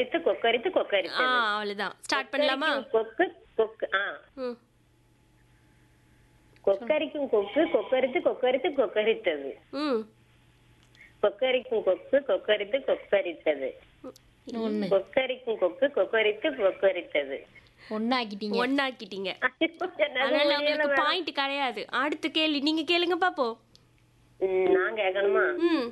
கொக்கரித்து கொக்கரித்து ஆ கொக்கரித்தது அவ்வளவுதான் ஸ்டார்ட் பண்ணலாமா கொக்கு கொக்கு ஆ ம் கொக்கரிக்கும் கொக்கு கொக்கரித்து கொக்கரித்து கொக்கரித்தது ம் கொக்கரிக்கும் கொக்கு கொக்கரித்து கொக்கரித்தது ஒண்ணு கொக்கரிக்கும் கொக்கு கொக்கரித்து கொக்கரித்தது ஒன்னாக்கிட்டீங்க ஒன்னாக்கிட்டீங்க என்னது அதனால புரியல உங்களுக்கு madam. பாயிண்ட் கிடையாது அடுத்த கேள்வி நீங்க கேளுங்க பாப்போம் ம், நான் கேட்கணுமா ம்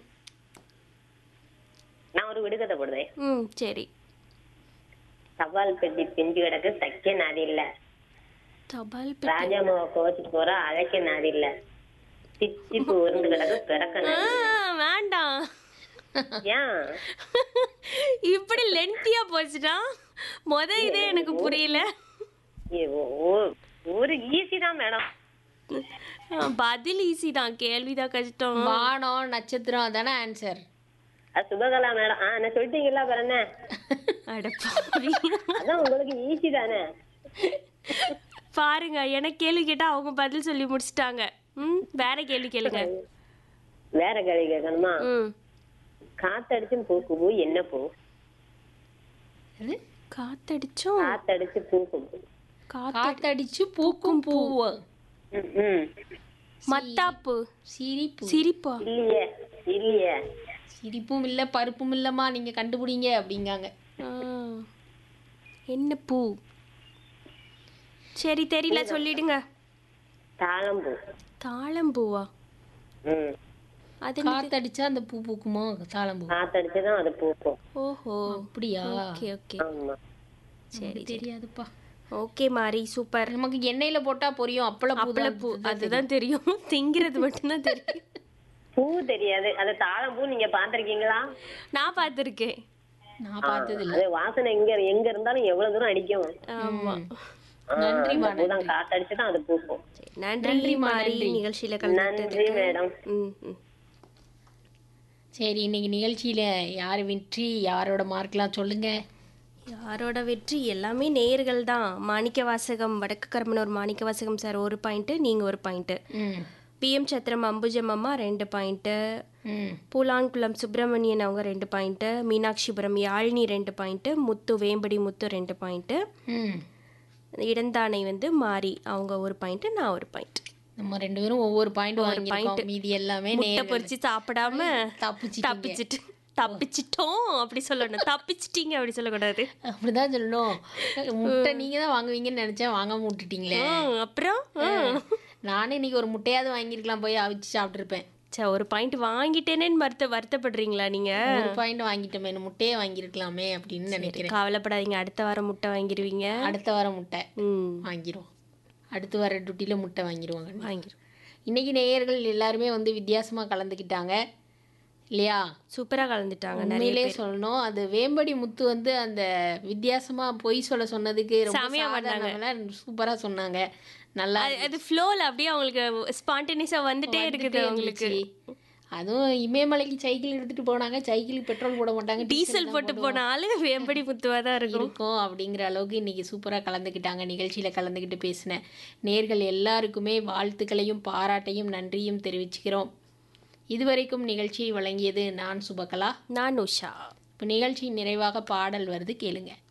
நான் ஒரு விடுகதை போடுவேன் ம் சரி தபால் பெட்டி பிஞ்சு கிடக்கு தைக்க நாதி இல்ல தபால் பெட்டி ராஜாமாவை கோச்சிட்டு போற அழைக்க நாதி இல்ல திச்சிப்பு உருந்து கிடக்கு பிறக்க ஆ, நாதி வேண்டாம் ஏன் இப்படி லென்த்தியா போச்சுடா முத இதே எனக்கு புரியல ஏ, ஓ- ஓ- ஒரு ஈஸி தான் மேடம் ஆ, பதில் ஈஸி தான் கேள்விதான் கஷ்டம் வானம் நட்சத்திரம் அதானே ஆன்சர் அது சுபகலா மேடம் ஆ என்ன சொல்லிட்டீங்களா அப்புறம் என்ன அட பாவி. அதான் உங்களுக்கு ஈஸி தானே பாருங்க எனக்கு கேள்வி கேட்டா அவங்க பதில் சொல்லி முடிச்சிட்டாங்க ம் வேற கேள்வி கேளுங்க வேற கேள்வி கேட்கணுமா ம் காத்தடிச்சும் பூக்கு பூ என்ன பூ அது காத்தடிச்சோம் காத்தடிச்சு பூக்கும் பூ காத்து காத்தடிச்சு பூக்கும் பூவு ம், ம். மத்தாப்பு சிரிப்பு சிரிப்பா இல்லையே இல்லையே சிரிப்பும் இல்ல பருப்பும் இல்லம்மா நீங்க கண்டுபிடிங்க அப்படிங்காங்க ஆ. என்ன பூ சரி தெரியல சொல்லிடுங்க தாளம்பூ தாழம்பூவா ம் அது என்ன? காத்தடிச்சா அந்த பூ பூக்குமோ தாளம்பூ காத்தடிச்சுதான் அது பூக்கும் ஓஹோ அப்படியா ஓகே ஓகே ஆமா சரி தெரியாதுப்பா ஓகே மாரி சூப்பர் நமக்கு எண்ணெயில போட்டா பொரியும் அப்பள பூ அப்பள பூ அதுதான் தெரியும் திங்கிறது மட்டும்தான் தெரியும் பூ தெரியாது அது தாளம்பூ நீங்க பாத்திருக்கீங்களா நான் பார்த்துருக்கேன் நான் பார்த்தது இல்ல அது வாசனை எங்க எங்க இருந்தாலும் எவ்வளவு தூரம் அடிக்கும் ஆமா ஆ, நன்றிம்மா, அந்த பூதான் காத்தடிச்சுதான் அது பூக்கும் சரி, நன்றி மாரி நிகழ்ச்சியில கலந்து நன்றி மேடம் ம் ம் சரி இன்னைக்கு நிகழ்ச்சியில யார் வெற்றி யாரோட மார்க்லாம் சொல்லுங்க யாரோட வெற்றி எல்லாமே நேயர்கள் தான் மாணிக்க வாசகம் வடக்கு கரமனூர் மாணிக்க வாசகம் சார் ஒரு பாயிண்ட்டு நீங்கள் ஒரு பாயிண்ட்டு ம் பிஎம் சத்திரம் அம்புஜம் அம்மா ரெண்டு பாயிண்ட்டு ம் பூலான்குளம் சுப்பிரமணியன் அவங்க ரெண்டு பாயிண்ட்டு மீனாட்சிபுரம் யாழினி ரெண்டு பாயிண்ட்டு முத்து வேம்படி முத்து ரெண்டு பாயிண்ட்டு ம் இடந்தானை வந்து மாறி அவங்க ஒரு பாயிண்ட்டு நான் ஒரு பாயிண்ட் நம்ம ரெண்டு பேரும் ஒவ்வொரு பாயிண்ட் வாங்கியிருக்கோம் மீதி எல்லாமே முட்டை நேர்கள் பொரிச்சு சாப்பிடாம தப்பிச்சிட்டீங்க. தப்பிச்சிட்டு தப்பிச்சிட்டோம் அப்படி சொல்லணும் தப்பிச்சிட்டீங்க அப்படி சொல்லக்கூடாது அப்படிதான் சொல்லணும் முட்டை நீங்க தான் வாங்குவீங்கன்னு நினைச்சேன் வாங்காம விட்டுட்டீங்களே ம், அப்புறம் ம். நானே இன்னைக்கு ஒரு முட்டையாவது வாங்கியிருக்கலாம் போய் அவிச்சு சாப்பிட்டுருப்பேன் சே ஒரு பாயிண்ட் வாங்கிட்டேனேன்னு வருத்த வருத்தப்படுறீங்களா நீங்க ஒரு பாயிண்ட் வாங்கிட்டோமே இந்த முட்டையே வாங்கியிருக்கலாமே அப்படின்னு நினைக்கிறேன் கவலைப்படாதீங்க அடுத்த வாரம் முட்டை வாங்கிடுவீங்க அடுத்த வாரம் முட்டை ம் வாங்கிடுவோம் அடுத்து வர டியூட்டியில் முட்டை வாங்கிடுவாங்க வாங்கிடும் இன்னைக்கு நேயர்கள் எல்லாருமே வந்து வித்தியாசமா கலந்துக்கிட்டாங்க இல்லையா சூப்பரா கலந்துட்டாங்க நிறைய உண்மையிலே சொல்லணும் அது வேம்படி முத்து வந்து அந்த வித்தியாசமா பொய் சொல்ல சொன்னதுக்கு ரொம்ப செமையா சாதாரணமா சூப்பரா சொன்னாங்க நல்லா அது- அது ஃப்ளோல அப்படியே அவங்களுக்கு ஸ்பான்டேனியஸா வந்துட்டே இருக்குது அவங்களுக்கு இருந்துச்சு. அதுவும் இமயமலைக்கு சைக்கிள் எடுத்துட்டு போனாங்க சைக்கிளுக்கு பெட்ரோல் போட மாட்டாங்க டீசல் போட்டு போனாலும் வேம்படி முத்துவா தான் இருக்கும் இருக்கும் அப்படிங்கிற அளவுக்கு இன்னைக்கு சூப்பராக கலந்துக்கிட்டாங்க நிகழ்ச்சியில் கலந்துக்கிட்டு பேசின நேர்கள் எல்லாருக்குமே வாழ்த்துக்களையும் பாராட்டையும் நன்றியும் தெரிவிச்சுக்கிறோம் இதுவரைக்கும் நிகழ்ச்சியை வழங்கியது நான் சுபகலா நான் உஷா இப்போ நிகழ்ச்சியின் நிறைவாக பாடல் வருது கேளுங்க